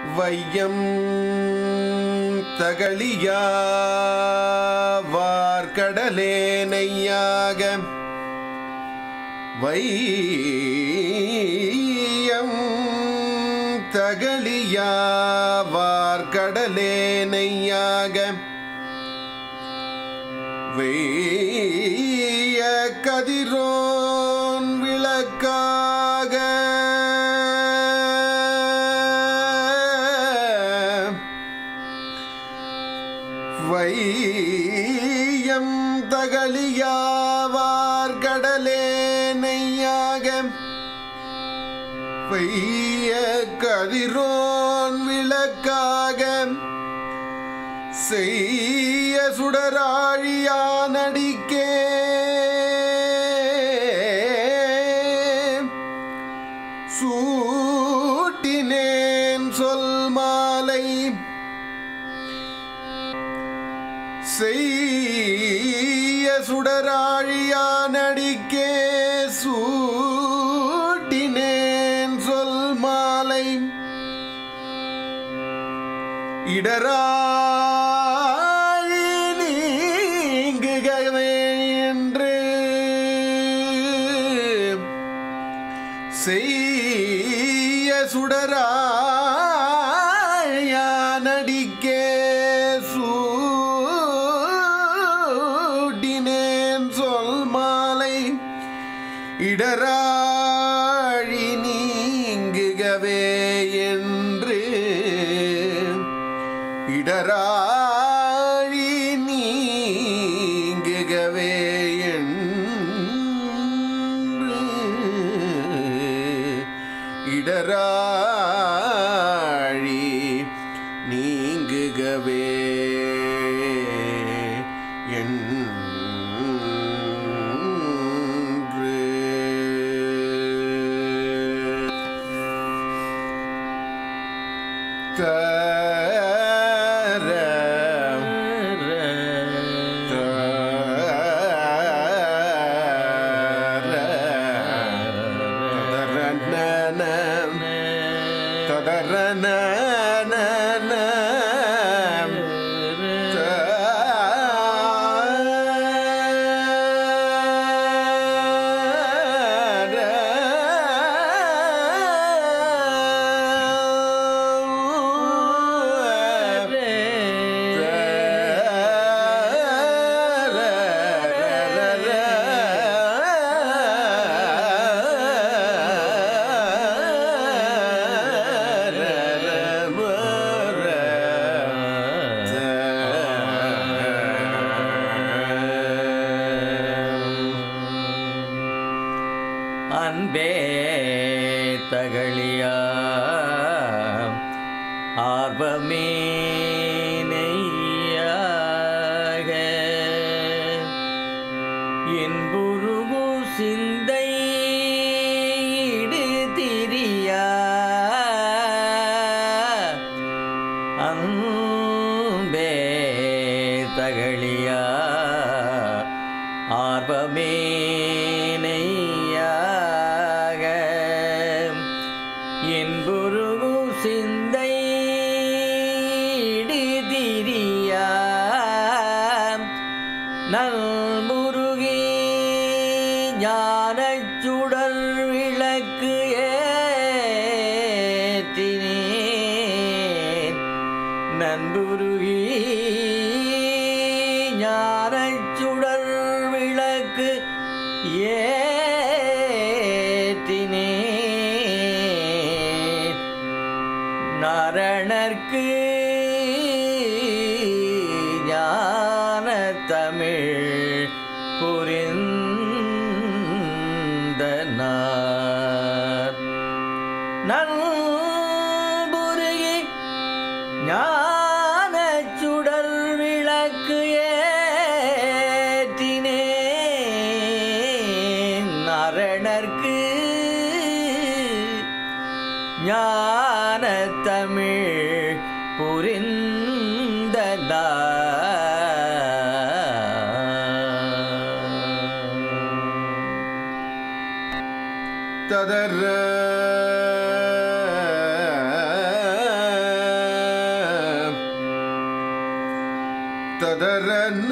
வையம் தகளியா வார்கடலே நெய்யாக வையம் தகளியா வார்கடலே நெய்யாக வெய்ய கதிரோன் விளக்காக வையம் தகலியாவார் கடலே நெய்யாக வைய கதிரோன் விளக்காக செய்ய சுடராழியா நடிக்கே சூட்டினேன் சொல் மாலை செய்ய சுடராழியா நடிக்கே சூட்டினேன் சொல் மாலை இடராழி நீங்குகவே என்று செய்ய சுடராழியா நடிக்கே சூட்டினேன் சொல் மாலை இடராழி நீங்குகவே என்று இடராழி நீங்குகவே என்று இடராழி நீங்குகவே என்று தர அன்பே தகழியா ஆர்வமே நெய்யாக என்புருகு சிந்தை திரியா அன்பே தகழியா ஆர்வமே நெய்யாக என்புருகு சிந்தை திரியா நல்முருகி ஞானச் சுடர் விளக்கு ஏற்றினேன் நண்புருகி ஞானச் சுடர் விளக்கு ஏற்றினேன் நாரணர்க்கு ஞான தமிழ் புரிந்த நார் நல்புருகி ஞான சுடர் விளக்கு ஏற்றினேன் நரணர்க்கு ஞான தமிழ் புரிந்த ததர ததரன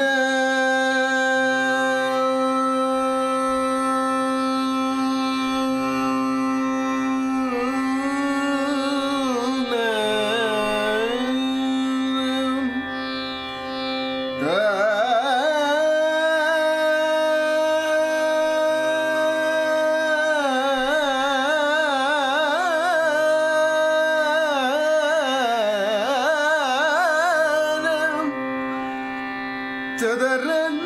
சதரன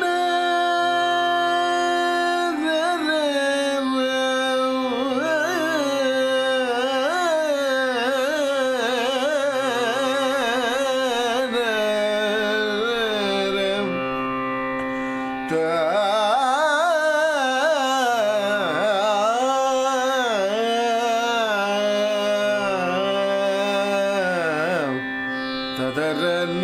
ததரன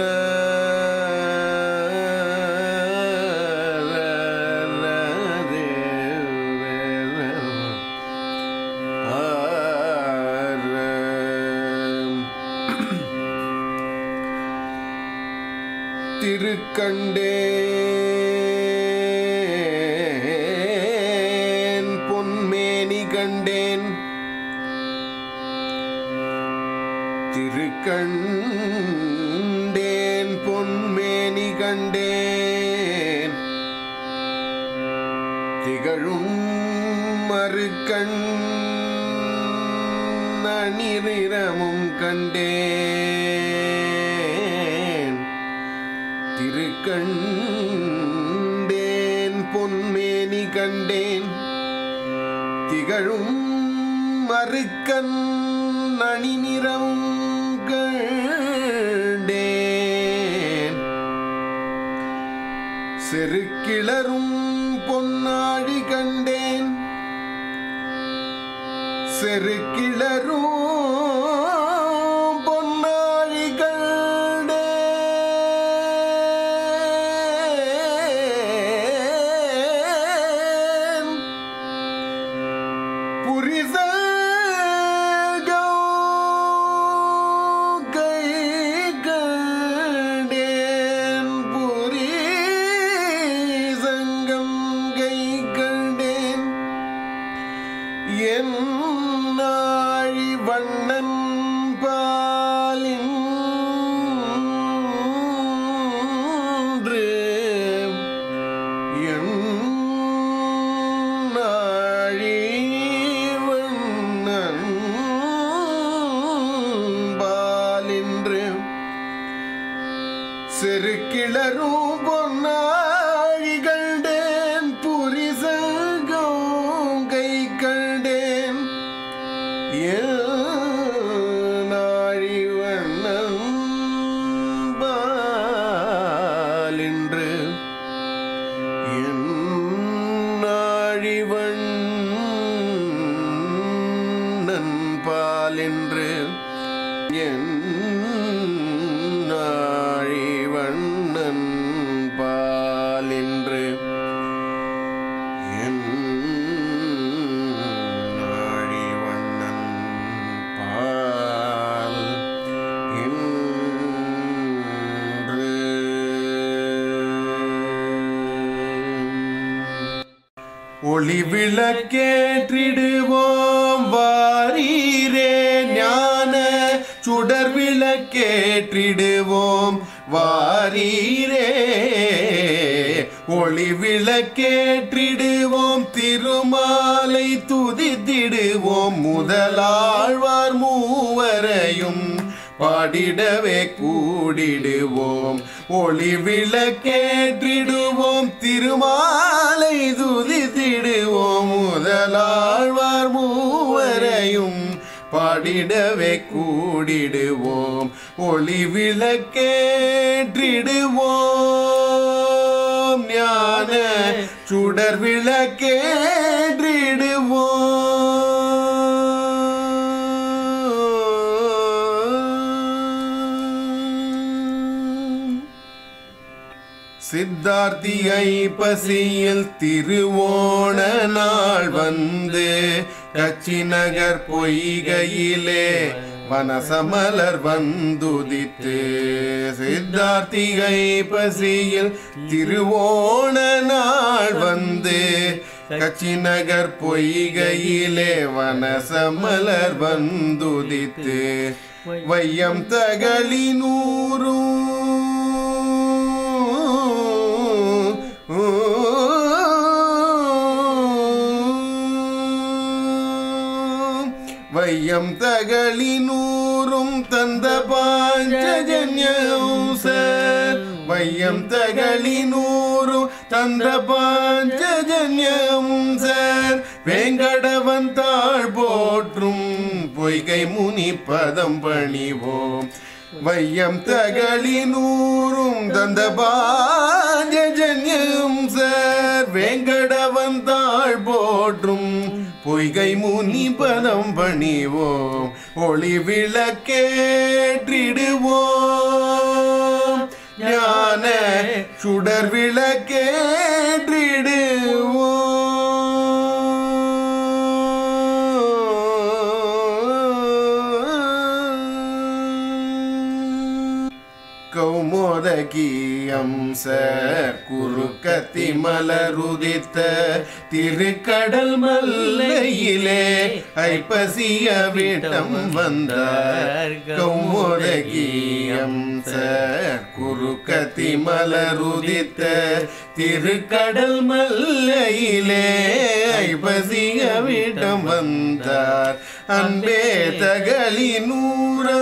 திருக்கண்டேன் பொன்மேனி கண்டேன் திருக்கண்டேன் பொன்மேனி கண்டேன் திகழும் மறுக்கண் அணிநிறமும் கண்டேன் திருக்கண்டேன் பொன்மேனி கண்டேன் திகழும் மறுக்கண் அணிநிறம் கண்டேன் செருக்கிளரும் பொன்னாழி கண்டேன் செருக்கிளரும் பொன்னாழி கண்டேன் புரிசகோ கை கண்டேன் புரிசங்கம் கை கண்டேன் என் நாழி வண்ணன் பாலின்று என் நாழி வண்ணன் பாலின்று செருக்கிளரும் பொன்னாழி கண்டேன் புரிசங்கும் கை கண்டேன் நாழி வண்ணம் பாலின்று என் நாழி வண்ணன் பாலின்று என் நாழி வண்ணன் பாலின்று என் நாழி வண்ணன் பால் ஒளி விளக்கேற்றிடுவோம் வாரீரே ஞான சுடர் விளக்கேற்றிடுவோம் வாரீரே ஒளி விளக்கேற்றிடுவோம் திருமாலை துதித்திடுவோம் முதலாழ்வார் மூவரையும் பாடிடவே கூடிடுவோம் ஒளி விளக்கேற்றிடுவோம் திருமாலை துதித்திடுவோம் முதலாழ்வார் மூவரையும் பாடிடவே கூடிடுவோம் ஒளி விளக்கேற்றிடுவோம் ஞான சுடர் விளக்கேற்றிடுவோம் சித்தார்த்தியை பசியில் திருவோண நாள் வந்து கச்சி நகர் பொய்கையிலே வனசமலர் வந்துதித்து சித்தார்த்திகை பசியில் திருவோண நாள் வந்து கச்சி நகர் பொய்கையிலே வனசமலர் வந்துதித்து வையம் தகளி நூறும் வையம் தகளி நூறும் தந்த பாஞ்சஜன்யம்ச வையம் தகளி நூறும் தந்த பாஞ்சஜன்யம்ச வேங்கடவன் தாழ் போற்றும் பொய்கை முனி பதம் பணிவோம் வையம் தகளி நூறும் தந்த பாஞ்சஜன்யம் சார் வேங்கடவன் தாழ் போற்றும் பொய்கை முனி பதம் பணிவோம் ஒளி விளக்கேற்றிடுவோம் ஞான சுடர் விளக்கேற்றிடுவோம் கௌமோதகி அம்ச குறுக்கத்தி மலருதித்த திருக்கடல் மல்லையிலே ஐப்பசிய விடம் வந்தார் கௌமோதகி அம்ச குறுக்கத்தி மலருதித்த திருக்கடல் மல்லையிலே ஐப்பசிய விடம் வந்தார் அன்பே தகளி நூறா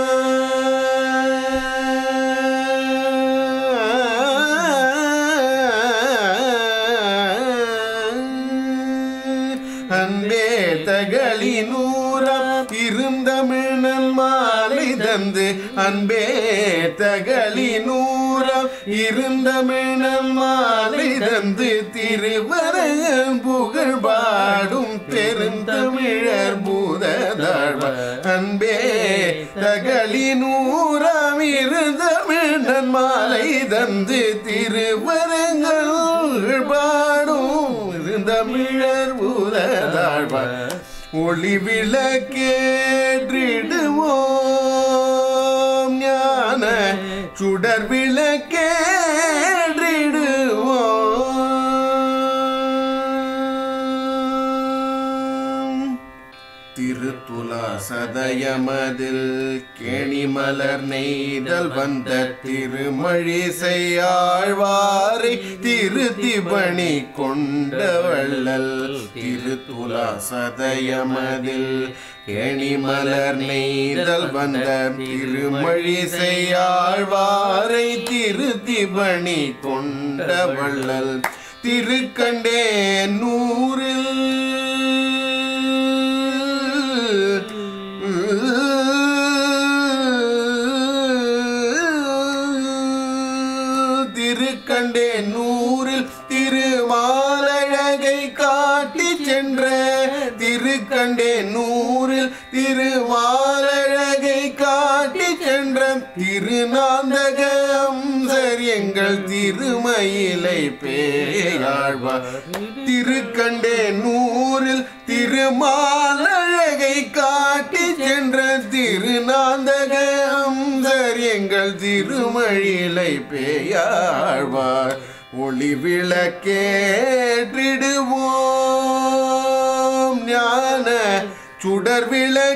அன்பே தகளி நூறா இருந்தமிழன் மாலை தந்து அன்பே தகளி நூறா இருந்தமிழன் மாலை தந்து திருவரகன் புகழ் பாடும் பெருந்தமிழர் பூததாழ்வார் அன்பே தகளி நூறாம் இருந்தமிழன் மாலை தந்து திருவரங்கள் பாடும் இருந்தமிழர் பூததாழ்வார் ஒளி விளக்கேற்றிடுவோம் ஞான சுடர் விளக்கேற்றிடுவோம் திருத்துலா சதயமதில் கேணிமலர் நெய்தல் வந்த திருமழிசையாழ்வாரை திருத்தி பணி கொண்ட வள்ளல் திருத்துலா சதயமதில் கேணிமலர் நெய்தல் வந்த திருமழிசையாழ்வாரை திருத்தி பணி கொண்ட வள்ளல் திருக்கண்டே நூறில் திருக்கண்டே நூறில் திருமாலழகை காட்டி சென்ற திருக்கண்டே நூறில் திருமாலழகை காட்டி சென்ற திருநாந்தகம் சரி எங்கள் திருமயிலை பேயாழ்வார் திருக்கண்டே நூறில் திருமாலழகை காட்டி சென்ற திருநாந்தகம் சரி எங்கள் திருமழிலை பேயாழ்வார் ஒளி விளக்கேற்றிடுவோம் ஞான சுடர்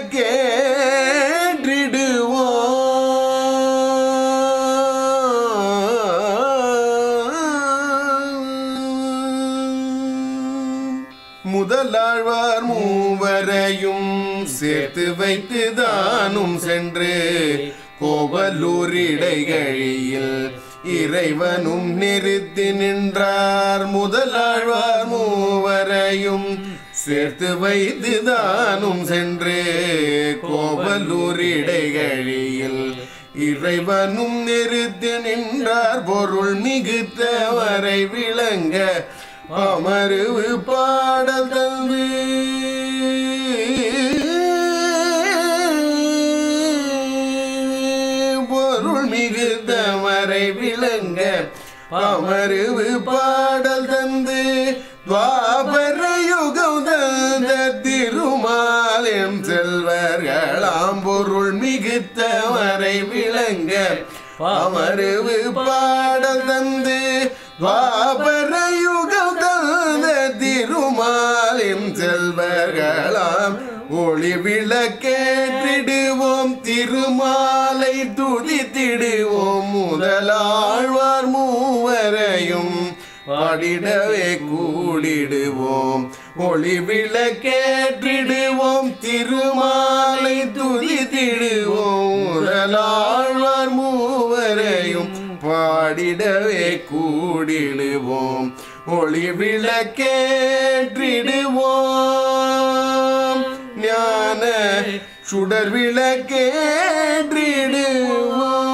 விளக்கேற்றிடுவோம் முதலாழ்வார் மூவரையும் சேர்த்து வைத்து தானும் சென்று கோவலூர் இடைகழியில் இறைவனும் நிறுத்தி நின்றார் முதலாழ்வார் மூவரையும் சேர்த்து வைத்து தானும் சென்று கோவலூர் இடைகழியில் இறைவனும் நிறுத்தி நின்றார் பொருள் மிகுத்தவரை விளங்க அமருவு பாடல் தந்து பொருள் மிகுத்தவரை விளங்க அமருவு பாடல் தந்து துவாபர யுகம் தந்த திருமாலின் செல்வர்களாம் பொருள் மிகுத்த வரை விளங்க அமருவு பாடல் தந்து துவாபர யுகம் தந்த திருமாலின் செல்வர்களாம் ஒளி விளக்கேற்றிடுவோம் திருமாலை துதித்திடுவோம் முதலாழ்வார் மூவரையும் பாடிடவே கூடிடுவோம் ஒளி விளக்கேற்றிடுவோம் திருமாலை துதித்திடுவோம் முதலாழ்வார் மூவரையும் பாடிடவே கூடிடுவோம் ஒளி விளக்கேற்றிடுவோம் ஞான சுடர் விளக்கேற்றிடுவோம்